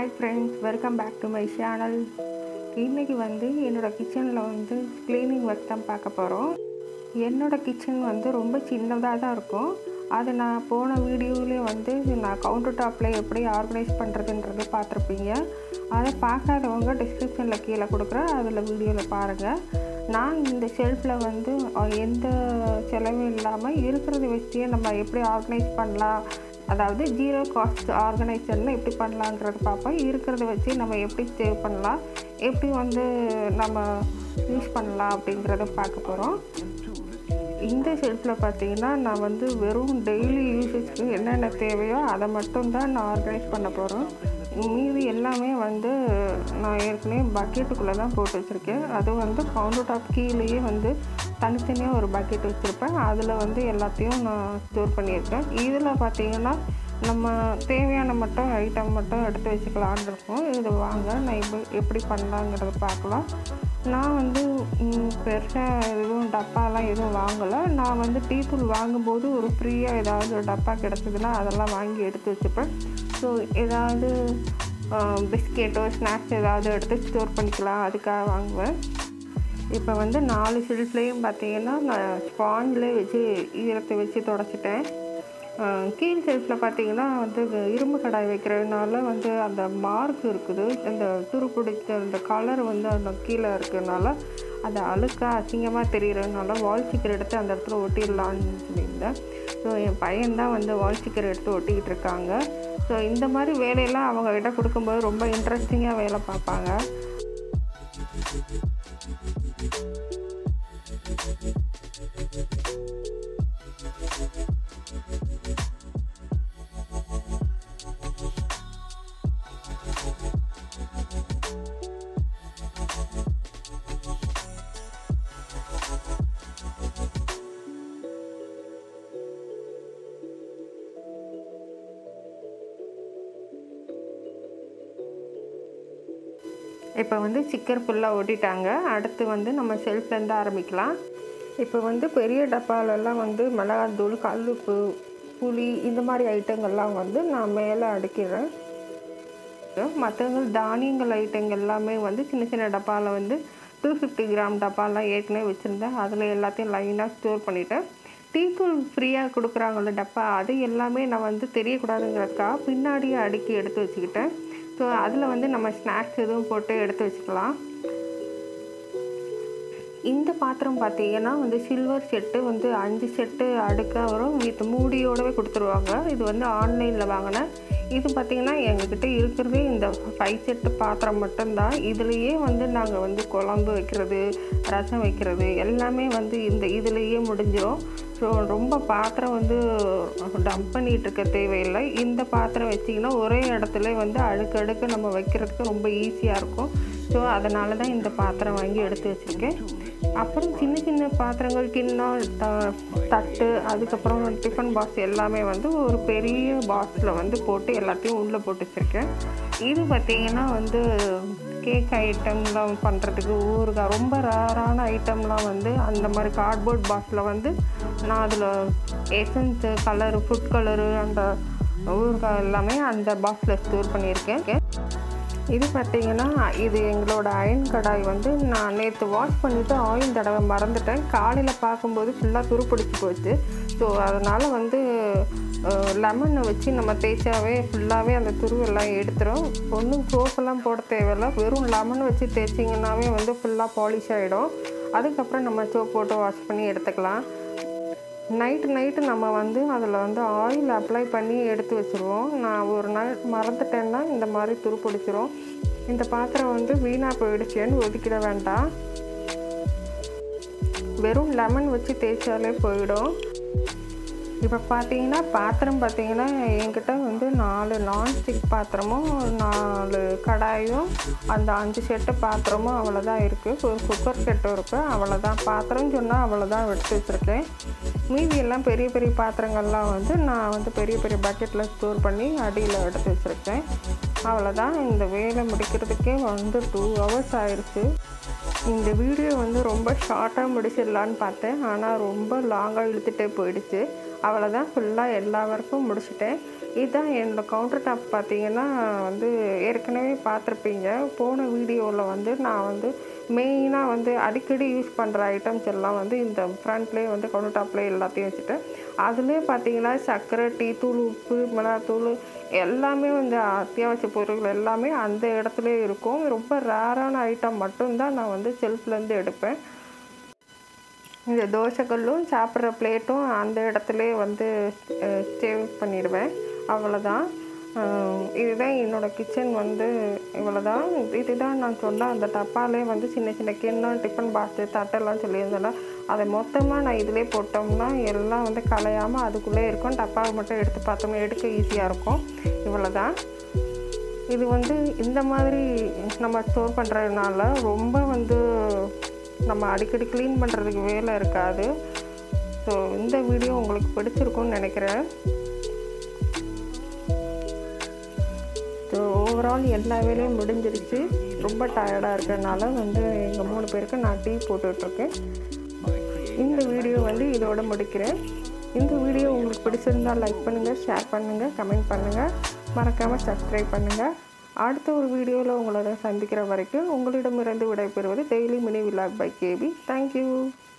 hi friends welcome back to my channel இன்றைக்கி வந்து என்னோடய கிச்சனில் வந்து க்ளீனிங் ஒர்க் தான் பார்க்க போகிறோம் என்னோடய கிச்சன் வந்து ரொம்ப சின்னதாக தான் இருக்கும் அது நான் போன வீடியோவிலே வந்து நான் கவுண்டர் டாப்பில் எப்படி ஆர்கனைஸ் பண்ணுறதுன்றது பார்த்துருப்பீங்க அதை பார்க்காதவங்க டிஸ்கிரிப்ஷனில் கீழே கொடுக்குறேன் அதில் வீடியோவில் பாருங்கள் நான் இந்த ஷெல்ஃபில் வந்து அஹ், எந்த செலவும் இல்லாமல் இருக்கிறத வச்சே நம்ம எப்படி ஆர்கனைஸ் பண்ணலாம் அதாவது ஜீரோ காஸ்ட் ஆர்கனைசர்னு எப்படி பண்ணலாங்கிறது பார்ப்போம் இருக்கிறத வச்சு நம்ம எப்படி சேவ் பண்ணலாம் எப்படி வந்து நம்ம யூஸ் பண்ணலாம் அப்படிங்கிறத பார்க்க போகிறோம் இந்த ஷெல்ஃபில் பார்த்தீங்கன்னா நான் வந்து வெறும் டெய்லி யூசேஜ்க்கு என்னென்ன தேவையோ அதை மட்டும்தான் நான் ஆர்கனைஸ் பண்ண போகிறோம் மீதி எல்லாமே வந்து நான் ஏற்கனவே பக்கெட்டுக்குள்ளே தான் போட்டு வச்சுருக்கேன் அது வந்து கவுண்டர் டாப் கீழேயே வந்து தனித்தனியாக ஒரு பக்கெட் வச்சுருப்பேன் அதில் வந்து எல்லாத்தையும் நான் ஸ்டோர் பண்ணியிருக்கேன் இதில் பார்த்தீங்கன்னா நம்ம தேவையான மட்டும் ஐட்டம் மட்டும் எடுத்து வச்சுக்கலான்னு இருக்கோம் இது வாங்க நான் எப்படி எப்படி பண்ணலாங்கிறத பார்க்கலாம் நான் வந்து பெருசாக எதுவும் டப்பாலாம் எதுவும் வாங்கலை நான் வந்து டீ தூள் வாங்கும்போது ஒரு ஃப்ரீயாக ஏதாவது ஒரு டப்பா கிடச்சதுன்னா அதெல்லாம் வாங்கி எடுத்து வச்சுப்பேன் ஸோ ஏதாவது பிஸ்கெட்டோ ஸ்நாக்ஸ் ஏதாவது எடுத்து ஸ்டோர் பண்ணிக்கலாம் அதுக்காக வாங்குவேன் இப்போ வந்து நாலு ஷெல்ஃப்லேயும் பார்த்தீங்கன்னா நான் ஸ்பாஞ்சில் வச்சு ஈரத்தை வச்சு தொடச்சிட்டேன் அஹ் கீழ் ஷெல்ஃபில் பார்த்தீங்கன்னா வந்து இரும்பு கடாய் வைக்கிறதுனால வந்து அந்த மார்க் இருக்குது அந்த துரு பிடிச்ச அந்த கலர் வந்து அந்த கீழே இருக்கிறதுனால அது அழுக்காக அசிங்கமாக தெரியறதுனால வால் ஸ்டிக்கர் எடுத்து அந்த இடத்துல ஒட்டிடலான்னு சொல்லியிருந்தேன் ஸோ என் பையன்தான் வந்து வால் ஸ்டிக்கர் எடுத்து ஒட்டிக்கிட்டு இருக்காங்க ஸோ இந்த மாதிரி வேலையெல்லாம் அவங்கக்கிட்ட கொடுக்கும்போது ரொம்ப இன்ட்ரெஸ்டிங்காக வேலை பார்ப்பாங்க இப்போ வந்து ஸ்டிக்கர் ஃபுல்லாக ஒட்டிட்டாங்க அடுத்து வந்து நம்ம ஷெல்ஃப்லேருந்து ஆரம்பிக்கலாம் இப்போ வந்து பெரிய டப்பாலெல்லாம் வந்து மிளகாத்தூள் கல்லுப்பு புளி இந்த மாதிரி ஐட்டங்கள்லாம் வந்து நான் மேலே அடுக்கிறேன் மற்றவங்க தானியங்கள் ஐட்டங்கள் எல்லாமே வந்து சின்ன சின்ன டப்பாவில் வந்து டூ ஃபிஃப்டி கிராம் டப்பாலாம் ஏற்கனவே வச்சுருந்தேன் அதில் எல்லாத்தையும் லைனாக ஸ்டோர் பண்ணிட்டேன் டீ தூள் ஃப்ரீயாக கொடுக்குறாங்கல்ல டப்பா அது எல்லாமே நான் வந்து தெரியக்கூடாதுங்கிறதுக்காக பின்னாடியே அடுக்கி எடுத்து வச்சுக்கிட்டேன் ஸோ அதில் வந்து நம்ம ஸ்நாக்ஸ் எதுவும் போட்டு எடுத்து வச்சுக்கலாம் இந்த பாத்திரம் பார்த்தீங்கன்னா வந்து சில்வர் செட்டு வந்து அஞ்சு செட்டு அடுக்க வரும் வித் மூடியோடவே கொடுத்துருவாங்க இது வந்து ஆன்லைனில் வாங்கினேன் இது பார்த்திங்கன்னா எங்ககிட்ட இருக்கிறதே இந்த ஃபைவ் செட்டு பாத்திரம் மட்டும்தான் இதுலேயே வந்து நாங்கள் வந்து குழம்பு வைக்கிறது ரசம் வைக்கிறது எல்லாமே வந்து இந்த இதுலேயே முடிஞ்சிடும் ஸோ ரொம்ப பாத்திரம் வந்து டம்ப் பண்ணிகிட்டு இருக்க தேவையில்லை இந்த பாத்திரம் வச்சிங்கன்னா ஒரே இடத்துல வந்து அடுக்கடுக்கு நம்ம வைக்கிறதுக்கு ரொம்ப ஈஸியாக இருக்கும் ஸோ அதனால தான் இந்த பாத்திரம் வாங்கி எடுத்து வச்சுருக்கேன் அப்புறம் சின்ன சின்ன பாத்திரங்கள் கிண்ணம் த- தட்டு அதுக்கப்புறம் டிஃபன் பாக்ஸ் எல்லாமே வந்து ஒரு பெரிய பாக்ஸில் வந்து போட்டு எல்லாத்தையும் உள்ளே போட்டு வச்சுருக்கேன் இது பார்த்திங்கன்னா வந்து கேக் ஐட்டம்லாம் பண்ணுறதுக்கு ஊறுகாய் ரொம்ப ரேரான ஐட்டம்லாம் வந்து அந்த மாதிரி கார்ட்போர்ட் பாக்ஸில் வந்து நான் அதில் எசன்ஸு கலரு ஃபுட் கலரு அந்த ஊறுகாய் எல்லாமே அந்த பாக்ஸில் ஸ்டோர் பண்ணியிருக்கேன் இது பார்த்தீங்கன்னா இது எங்களோட அயன் கடாய் வந்து நான் நேற்று வாஷ் பண்ணிவிட்டு ஆயில் தடவை மறந்துட்டேன் காலையில் பார்க்கும்போது ஃபுல்லாக துருப்பிடிச்சு போச்சு ஸோ அதனால் வந்து லெமனை வச்சு நம்ம தேய்ச்சாவே ஃபுல்லாகவே அந்த துருவெல்லாம் எடுத்துரும் ஒன்றும் சோப்பெல்லாம் போட தேவையில்ல வெறும் லெமன் வச்சு தேய்ச்சிங்கன்னாவே வந்து ஃபுல்லாக பாலிஷ் ஆகிடும் அதுக்கப்புறம் நம்ம சோப் போட்டு வாஷ் பண்ணி எடுத்துக்கலாம் நைட்டு நைட்டு நம்ம வந்து அதில் வந்து ஆயில் அப்ளை பண்ணி எடுத்து வச்சுருவோம் நான் ஒரு நாள் மறந்துட்டேன்னா இந்த மாதிரி துரு பிடிச்சிரும் இந்த பாத்திரம் வந்து வீணாக போயிடுச்சேன்னு ஒதுக்கிட வேண்டாம் வெறும் லெமன் வச்சு தேய்ச்சாலே போயிடும் இப்போ பார்த்தீங்கன்னா பாத்திரம் பார்த்தீங்கன்னா என்கிட்ட வந்து நாலு நான்ஸ்டிக் பாத்திரமும் நாலு கடாயும் அந்த அஞ்சு செட்டு பாத்திரமும் அவ்வளோதான் இருக்குது ஒரு குக்கர் செட்டும் இருக்குது அவ்வளோதான் பாத்திரம் சொன்னால் அவ்வளோதான் எடுத்து வச்சுருக்கேன் மீதி எல்லாம் பெரிய பெரிய பாத்திரங்கள்லாம் வந்து நான் வந்து பெரிய பெரிய பக்கெட்டில் ஸ்டோர் பண்ணி அடியில் எடுத்து வச்சுருக்கேன் அவ்வளோதான் இந்த வேலை முடிக்கிறதுக்கே வந்து டூ ஹவர்ஸ் ஆயிடுச்சு இந்த வீடியோ வந்து ரொம்ப ஷார்ட்டாக முடிச்சிடலான்னு பார்த்தேன் ஆனால் ரொம்ப லாங்காக இழுத்துட்டே போயிடுச்சு அவ்வளோதான் ஃபுல்லாக எல்லா ஒர்க்கும் முடிச்சிட்டேன் இதுதான் என்னோடய கவுண்டர் டாப் பார்த்தீங்கன்னா வந்து ஏற்கனவே பார்த்துருப்பீங்க போன வீடியோவில் வந்து நான் வந்து மெயினாக வந்து அடிக்கடி யூஸ் பண்ணுற ஐட்டம்ஸ் எல்லாம் வந்து இந்த ஃப்ரண்ட்லேயே வந்து கவுண்டர் டாப்லேயே எல்லாத்தையும் வச்சுட்டேன் அதுலேயே பார்த்தீங்கன்னா சர்க்கரை டீ தூள் உப்பு மிளகாத்தூள் எல்லாமே வந்து அத்தியாவசிய பொருட்கள் எல்லாமே அந்த இடத்துலே இருக்கும் ரொம்ப ரேரான ஐட்டம் மட்டும்தான் நான் வந்து செல்ஃப்லேருந்து எடுப்பேன் இந்த தோசைக்கல்லும் சாப்பிட்ற பிளேட்டும் அந்த இடத்துல வந்து சேவ் பண்ணிடுவேன் அவ்வளோதான் இதுதான் என்னோடய கிச்சன் வந்து இவ்வளோதான் இதுதான் நான் சொன்ன அந்த டப்பாலே வந்து சின்ன சின்ன கிண்ணம் டிஃபன் பாக்ஸு தட்டெல்லாம் சொல்லியிருந்தேன்ல அதை மொத்தமாக நான் இதிலே போட்டோம்னா எல்லாம் வந்து கலையாமல் அதுக்குள்ளே இருக்கும் டப்பாவை மட்டும் எடுத்து பார்த்தோம்னா எடுக்க ஈஸியாக இருக்கும் இவ்வளோதான் இது வந்து இந்த மாதிரி நம்ம ஸ்டோர் பண்ணுறதுனால ரொம்ப வந்து நம்ம அடிக்கடி க்ளீன் பண்ணுறதுக்கு வேலை இருக்காது ஸோ இந்த வீடியோ உங்களுக்கு பிடிச்சிருக்கும்னு நினைக்கிறேன் ஸோ ஓவரால் எல்லா வேலையும் முடிஞ்சிருச்சு ரொம்ப டயர்டாக இருக்கிறதுனால வந்து எங்கள் மூணு பேருக்கு நான் டீ போட்டுட்ருக்கேன் இந்த வீடியோ வந்து இதோட முடிக்கிறேன் இந்த வீடியோ உங்களுக்கு பிடிச்சிருந்தால் லைக் பண்ணுங்கள் ஷேர் பண்ணுங்கள் கமெண்ட் பண்ணுங்கள் மறக்காமல் சப்ஸ்கிரைப் பண்ணுங்கள் அடுத்த ஒரு வீடியோவில் உங்களோட சந்திக்கிற வரைக்கும் உங்களிடமிருந்து விடைபெறுவது daily mini vlog bye KB thank you